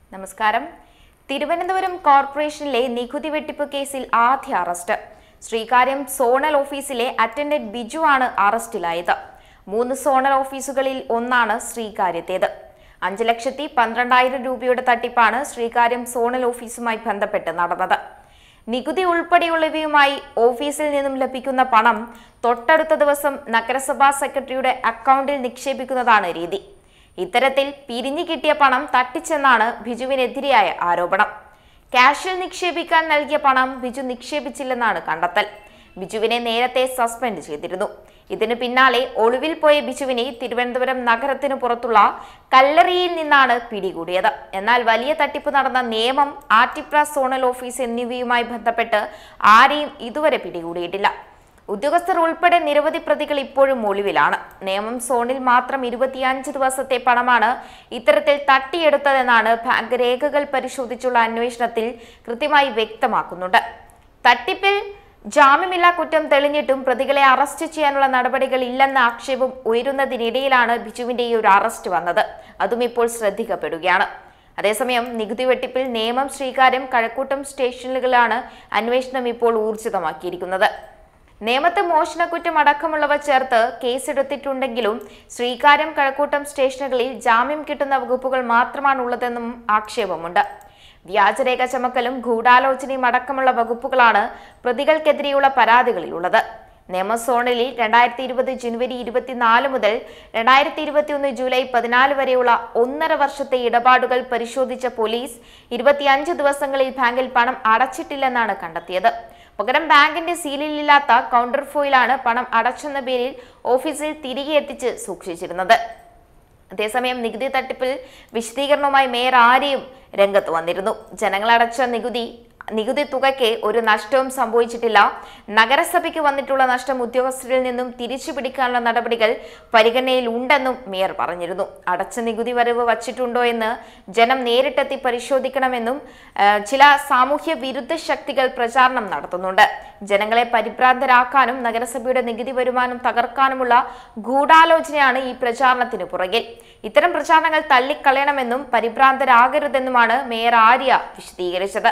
നമസ്കാരം തിരുവനന്തപുരം കോർപ്പറേഷനിലെ നികുതി വെട്ടിപ്പ് കേസിൽ ആദ്യ അറസ്റ്റ് ശ്രീകാര്യം സോണൽ ഓഫീസിലെ അറ്റൻഡന്റ് ബിജു ആണ് അറസ്റ്റിലായത് മൂന്ന് സോണൽ ഓഫീസുകളിൽ ഒന്നാണ് ശ്രീകാര്യത്തേത് അഞ്ച് ലക്ഷത്തി പന്ത്രണ്ടായിരം രൂപയുടെ തട്ടിപ്പാണ് ശ്രീകാര്യം സോണൽ ഓഫീസുമായി ബന്ധപ്പെട്ട് നടന്നത് നികുതി ഉൾപ്പെടെയുള്ളവയുമായി ഓഫീസിൽ നിന്നും ലഭിക്കുന്ന പണം തൊട്ടടുത്ത ദിവസം നഗരസഭാ സെക്രട്ടറിയുടെ അക്കൗണ്ടിൽ നിക്ഷേപിക്കുന്നതാണ് രീതി ഇത്തരത്തിൽ പിരിഞ്ഞു കിട്ടിയ പണം തട്ടിച്ചെന്നാണ് ബിജുവിനെതിരെയായ ആരോപണം ക്യാഷിൽ നിക്ഷേപിക്കാൻ നൽകിയ പണം ബിജു നിക്ഷേപിച്ചില്ലെന്നാണ് കണ്ടെത്തൽ ബിജുവിനെ നേരത്തെ സസ്പെൻഡ് ചെയ്തിരുന്നു ഇതിനു പിന്നാലെ ഒളിവിൽ പോയ ബിജുവിനെ തിരുവനന്തപുരം നഗരത്തിനു പുറത്തുള്ള കല്ലറിയിൽ നിന്നാണ് പിടികൂടിയത് എന്നാൽ വലിയ തട്ടിപ്പ് നടന്ന നിയമം ആറ്റിപ്ര സോണൽ ഓഫീസ് എന്നിവയുമായി ബന്ധപ്പെട്ട് ആരെയും ഇതുവരെ പിടികൂടിയിട്ടില്ല ഉദ്യോഗസ്ഥർ ഉൾപ്പെടെ നിരവധി പ്രതികൾ ഇപ്പോഴും ഒളിവിലാണ് നേമം സോണിൽ മാത്രം ഇരുപത്തിയഞ്ച് ദിവസത്തെ പണമാണ് ഇത്തരത്തിൽ തട്ടിയെടുത്തതെന്നാണ് ബാങ്ക് രേഖകൾ പരിശോധിച്ചുള്ള അന്വേഷണത്തിൽ കൃത്യമായി വ്യക്തമാക്കുന്നുണ്ട് തട്ടിപ്പിൽ ജാമ്യമില്ലാ കുറ്റം തെളിഞ്ഞിട്ടും പ്രതികളെ അറസ്റ്റ് ചെയ്യാനുള്ള നടപടികൾ ഇല്ലെന്ന ആക്ഷേപം ഉയരുന്നതിനിടയിലാണ് ബിജുവിന്റെ ഈ ഒരു അറസ്റ്റ് വന്നത് അതും ഇപ്പോൾ ശ്രദ്ധിക്കപ്പെടുകയാണ് അതേസമയം നികുതി വെട്ടിപ്പിൽ നേമം ശ്രീകാര്യം കഴക്കൂട്ടം സ്റ്റേഷനുകളിലാണ് അന്വേഷണം ഇപ്പോൾ ഊർജിതമാക്കിയിരിക്കുന്നത് നേമത്ത് മോഷണക്കുറ്റം അടക്കമുള്ളവ ചേർത്ത് കേസെടുത്തിട്ടുണ്ടെങ്കിലും ശ്രീകാര്യം കഴക്കൂട്ടം സ്റ്റേഷനുകളിൽ ജാമ്യം കിട്ടുന്ന വകുപ്പുകൾ മാത്രമാണുള്ളതെന്നും ആക്ഷേപമുണ്ട് വ്യാജരേഖ ചമക്കലും ഗൂഢാലോചനയും അടക്കമുള്ള വകുപ്പുകളാണ് പ്രതികൾക്കെതിരെയുള്ള പരാതികളിലുള്ളത് നിയമസോണിൽ രണ്ടായിരത്തി ഇരുപത് ജനുവരി ഇരുപത്തിനാല് മുതൽ രണ്ടായിരത്തി ഇരുപത്തിയൊന്ന് ജൂലൈ പതിനാല് വരെയുള്ള ഒന്നര വർഷത്തെ ഇടപാടുകൾ പരിശോധിച്ച പോലീസ് ഇരുപത്തിയഞ്ച് ദിവസങ്ങളിൽ ബാങ്കിൽ പണം അടച്ചിട്ടില്ലെന്നാണ് കണ്ടെത്തിയത് പകരം ബാങ്കിന്റെ സീലിലില്ലാത്ത കൗണ്ടർ ഫോയിലാണ് പണം അടച്ചെന്ന പേരിൽ ഓഫീസിൽ തിരികെ എത്തിച്ച് സൂക്ഷിച്ചിരുന്നത് അതേസമയം നികുതി തട്ടിപ്പിൽ വിശദീകരണവുമായി മേയർ ആരെയും രംഗത്ത് വന്നിരുന്നു ജനങ്ങളടച്ച നികുതി നികുതി തുകയ്ക്ക് ഒരു നഷ്ടവും സംഭവിച്ചിട്ടില്ല നഗരസഭയ്ക്ക് വന്നിട്ടുള്ള നഷ്ടം ഉദ്യോഗസ്ഥരിൽ നിന്നും തിരിച്ചു പിടിക്കാനുള്ള നടപടികൾ പരിഗണനയിൽ ഉണ്ടെന്നും മേയർ പറഞ്ഞിരുന്നു അടച്ച നികുതി വരവ് വച്ചിട്ടുണ്ടോ എന്ന് ജനം നേരിട്ടെത്തി പരിശോധിക്കണമെന്നും ആ, ചില സാമൂഹ്യ വിരുദ്ധ ശക്തികൾ പ്രചാരണം നടത്തുന്നുണ്ട് ജനങ്ങളെ പരിഭ്രാന്തരാക്കാനും നഗരസഭയുടെ നികുതി വരുമാനം തകർക്കാനുമുള്ള ഗൂഢാലോചനയാണ് ഈ പ്രചാരണത്തിന് പുറകിൽ ഇത്തരം പ്രചാരണങ്ങൾ തള്ളിക്കളയണമെന്നും പരിഭ്രാന്തരാകരുതെന്നുമാണ് മേയർ ആര്യ വിശദീകരിച്ചത്